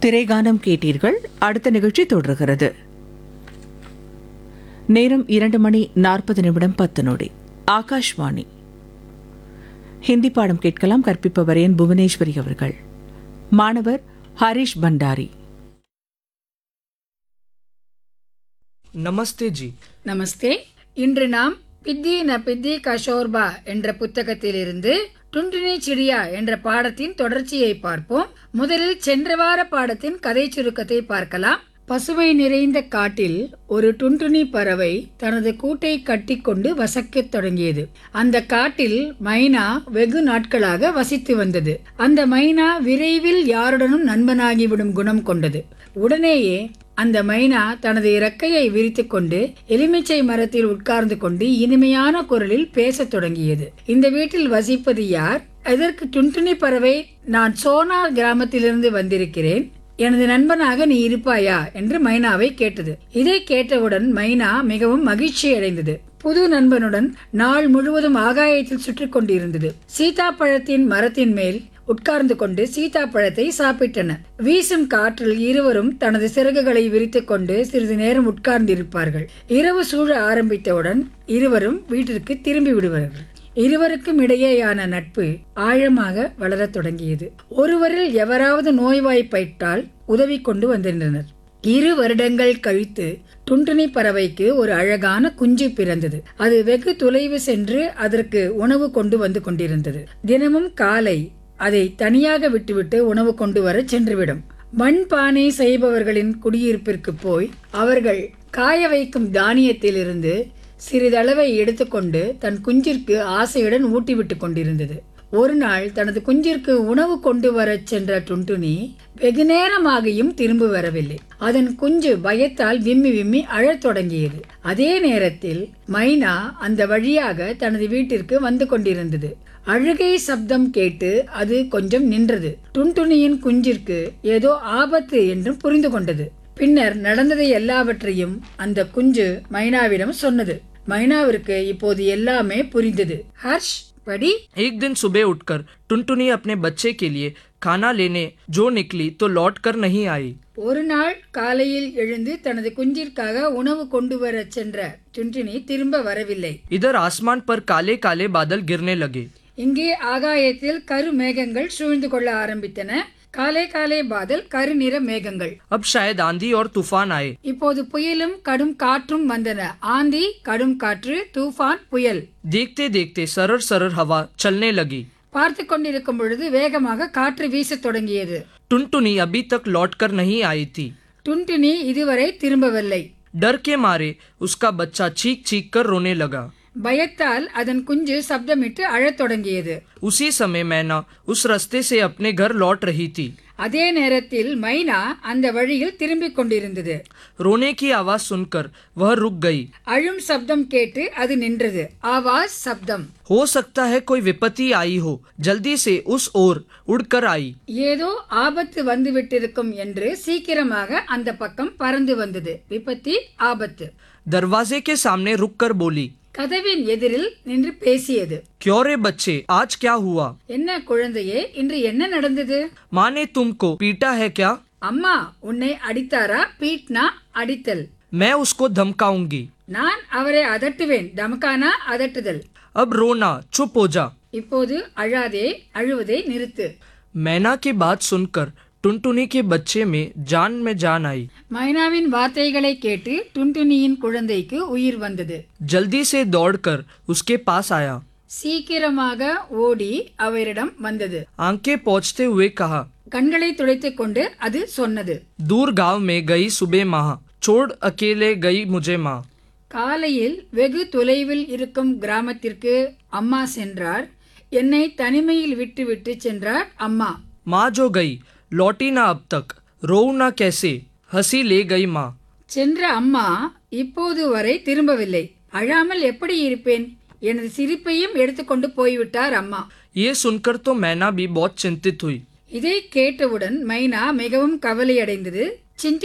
திரைகானம் கேட்டீர்கள் அடுத்த நிகழ்ச்சி தொடர்கிறது நேரம் இரண்டு மணி நாற்பது நிமிடம் பத்து நொடி ஆகாஷ்வாணி ஹிந்தி பாடம் கேட்கலாம் கற்பிப்பவர் என் புவனேஸ்வரி அவர்கள் மாணவர் ஹரிஷ் பண்டாரி नमस्ते जी நமஸ்தே இன்று நாம் பித்தி ந பித்தி கஷோர்பா என்ற புத்தகத்திலிருந்து டுண்டுனி சிடியா என்ற பாடத்தின் தொடர்ச்சியை பார்ப்போம் முதலில் சென்ற வார பாடத்தின் கதை சுருக்கத்தை பார்க்கலாம் பசுமை நிறைந்த காட்டில் ஒரு டுன்டுனி பறவை தனது கூட்டை கட்டிக்கொண்டு வசிக்கத் தொடங்கியது அந்த காட்டில் மைனா வெகு நாட்களாக வசித்து வந்தது அந்த மைனா விரைவில் யாருடனும் நண்பனாகிவிடும் குணம் கொண்டது உடனேயே அந்த மைனா தனது இறக்கையை விரித்துக்கொண்டு எலுமிச்சை மரத்தில் உட்கார்ந்து கொண்டு இனிமையான குரலில் பேசத் தொடங்கியது இந்த வீட்டில் வசிப்பது யார் இதற்கு டுன்டுனி பறவை நான் சோனார் கிராமத்திலிருந்து வந்திருக்கிறேன் எனது நண்பனாக நீ இருப்பாயா என்று மைனாவை கேட்டது இதை கேட்டவுடன் மைனா மிகவும் மகிழ்ச்சி அடைந்தது புது நண்பனுடன் நாள் முழுவதும் ஆகாயத்தில் சுற்றி கொண்டிருந்தது சீதாப்பழத்தின் மரத்தின் மேல் உட்கார்ந்து கொண்டு சீதாப்பழத்தை சாப்பிட்டன வீசும் காற்றில் இருவரும் தனது சிறகுகளை விரித்துக் கொண்டு சிறிது நேரம் உட்கார்ந்திருப்பார்கள் இரவு சூழ ஆரம்பித்தவுடன் இருவரும் வீட்டிற்கு திரும்பி விடுவார்கள் இருவருக்கும் இடையேயான நட்பு ஆழமாக வளரத் தொடங்கியது ஒருவரில் எவராவது நோய்வாய்ப்பட்டால் உதவி கொண்டு வந்திருந்தனர் இரு வருடங்கள் கழித்து டுண்டுனி பறவைக்கு ஒரு அழகான குஞ்சு பிறந்தது அது வெகு தொலைவு சென்று அதற்கு உணவு கொண்டு வந்து கொண்டிருந்தது தினமும் காலை அதை தனியாக விட்டுவிட்டு உணவு கொண்டு வர சென்றுவிடும் மண் பானை செய்பவர்களின் குடியிருப்பிற்கு போய் அவர்கள் காய வைக்கும் தானியத்திலிருந்து சிறிதளவை எடுத்துக்கொண்டு தன் குஞ்சிற்கு ஆசையுடன் ஊட்டிவிட்டு கொண்டிருந்தது ஒரு நாள் தனது குஞ்சிற்கு உணவு கொண்டு வரச் சென்ற டுன்டுனி வெகு நேரமாகியும் திரும்பி வரவில்லை அதன் குஞ்சு பயத்தால் விம்மி விம்மி அழத் தொடங்கியது அதே நேரத்தில் மைனா அந்த வழியாக தனது வீட்டிற்கு வந்து கொண்டிருந்தது அழுகை சப்தம் கேட்டு அது கொஞ்சம் நின்றது டுன்டுனியின் குஞ்சிற்கு ஏதோ ஆபத்து என்றும் புரிந்து கொண்டது பின்னர் நடந்ததை எல்லாவற்றையும் அந்த குஞ்சு மைனாவிடம் சொன்னது மைனாவிற்கு இப்போது எல்லாமே புரிந்தது ஹர்ஷ் படி एक दिन सुबह उठकर टुनटुनी अपने बच्चे के लिए खाना लेने जो निकली तो लौट कर नहीं आई ஒரு நாள் காலையில் எழுந்து தனது குஞ்சிற்காக உணவு கொண்டு வரச் சென்ற டுன்டுனி திரும்ப வரவில்லை इधर आसमान पर काले काले बादल गिरने लगे இங்கே ஆகாயத்தில் கரு மேகங்கள் சூழ்ந்து கொள்ள ஆரம்பித்தன காலை காலை பாதல் கருநிற மேகங்கள் अब शायद आंधी और तूफान आए இப்போது புயலும் கடும் காற்றும் வந்தன ஆந்தி கடும் காற்று தூஃபான் புயல் देखते देखते सरर सरर हवा चलने लगी பார்த்து கொண்டிருக்கும் பொழுது வேகமாக காற்று வீசத் தொடங்கியது टुनटुनी अभी तक लौट कर नहीं आई थी டுன்டுனி இதுவரை திரும்பவில்லை डर के मारे उसका बच्चा चीख चीख कर रोने लगा பயத்தால் அதன் குஞ்சு சப்தமிட்டு அழத் தொடங்கியது उसी समय मैना उस रास्ते से अपने घर लौट रही थी அதே நேரத்தில் மைனா அந்த வழியில் திரும்பிக் கொண்டிருந்தது रोने की आवाज सुनकर वह रुक गई அழும் சப்தம் கேட்டு அது நின்றது ஆவாஸ் சப்தம் हो सकता है कोई विपत्ति आई हो जल्दी से उस ओर उड़कर आई ஏதோ ஆபத்து வந்து விட்டிருக்கும் என்று சீக்கிரமாக அந்த பக்கம் பறந்து வந்தது விபத்தி ஆபத்து दरवाजे के सामने रुककर बोली கதவின் எதிரில் நின்று பேசியது क्यों रे बच्चे आज क्या हुआ என்ன குழந்தையே இன்று என்ன நடந்தது माँ ने तुमको पीटा है क्या அம்மா உன்னை அடித்தாரா பீட்னா அடித்தல் मैं उसको धमकाऊंगी நான் அவரை அதட்டுவேன் தமக்கானா அதட்டுதல் अब रोना चुप हो जा இப்போது அழாதே அழுவதை நிறுத்து मैना की बात सुनकर टुनटुनी के बच्चे में जान में जान आई மைனாவின் வார்த்தைகளை கேட்டு டுன்டுனியின் குழந்தைக்கு உயிர் வந்தது जल्दी से दौड़कर उसके पास आया சீக்கிரமாக ஓடி அவரிடம் வந்தது आंखें पहुंचते हुए कहा கண்களை துடைத்துக் கொண்டு அது சொன்னது दूर गांव में गई सुबह माँ छोड़ अकेले गई मुझे माँ காலையில் வெகு தொலைவில் இருக்கும் கிராமத்திற்கு அம்மா சென்றார் என்னை தனிமையில் விட்டுவிட்டு சென்றார் அம்மா माँ जो गई लौटी ना अब तक रो ना कैसे हंसी ले गई माँ சென்ற அம்மா இப்போது வரை திரும்பவில்லை அழாமல் எப்படி இருப்பேன் எனது சிரிப்பையும் எடுத்துக்கொண்டு போய்விட்டார் அம்மா ये सुनकर तो मैना भी बहुत चिंतित हुई இதை கேட்டவுடன் மைனா மிகவும் கவலையடைந்தது சிந்தி